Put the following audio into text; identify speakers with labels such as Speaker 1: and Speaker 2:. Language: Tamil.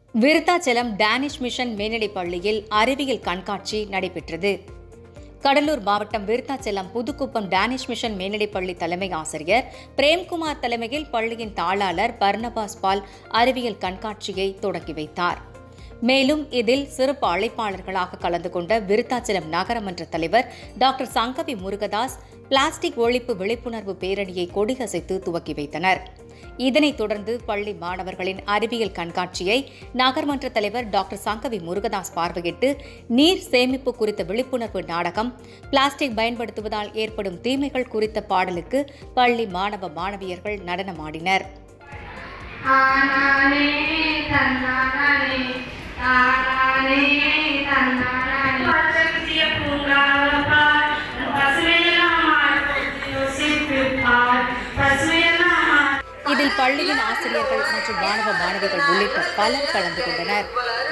Speaker 1: விருத்தாச்சலம் டேனிஷ் மிஷன் மேல்நிலைப் பள்ளியில் அறிவியல் கண்காட்சி நடைபெற்றது கடலூர் மாவட்டம் விருத்தாச்சலம் புதுக்குப்பம் டேனிஷ் மிஷன் மேல்நிலைப் பள்ளி தலைமை ஆசிரியர் பிரேம்குமார் தலைமையில் பள்ளியின் தாளாளர் பர்னபாஸ் பால் அறிவியல் கண்காட்சியை தொடங்கி வைத்தார் மேலும் இதில் சிறப்பு அழைப்பாளர்களாக கலந்து கொண்ட விருத்தாச்சலம் நகரமன்ற தலைவர் டாக்டர் சங்கவி முருகதாஸ் பிளாஸ்டிக் ஒழிப்பு விழிப்புணர்வு பேரணியை கொடியசைத்து துவக்கி வைத்தனர் இதனைத் தொடர்ந்து பள்ளி மாணவர்களின் அறிவியல் கண்காட்சியை நகர்மன்ற தலைவர் டாக்டர் சங்கவி முருகதாஸ் பார்வையிட்டு நீர் சேமிப்பு குறித்த விழிப்புணர்வு நாடகம் பிளாஸ்டிக் பயன்படுத்துவதால் ஏற்படும் தீமைகள் குறித்த பாடலுக்கு பள்ளி மாணவ மாணவியர்கள் நடனமாடினர்
Speaker 2: ஆனானே தன்னானே தானானே தன்னானே பச்சைக்குட்டிய பூங்காவப்பார் பசுமையெல்லாம் மாறுபட்டு யோசிப்பிருப்பார் பசுமையெல்லாம் மாறு
Speaker 1: இதில் பள்ளியின் ஆசிரியர்கள் மற்றும் மாணவ மாணவிகள் உள்ளிட்ட பலர் கலந்து கொண்டனர்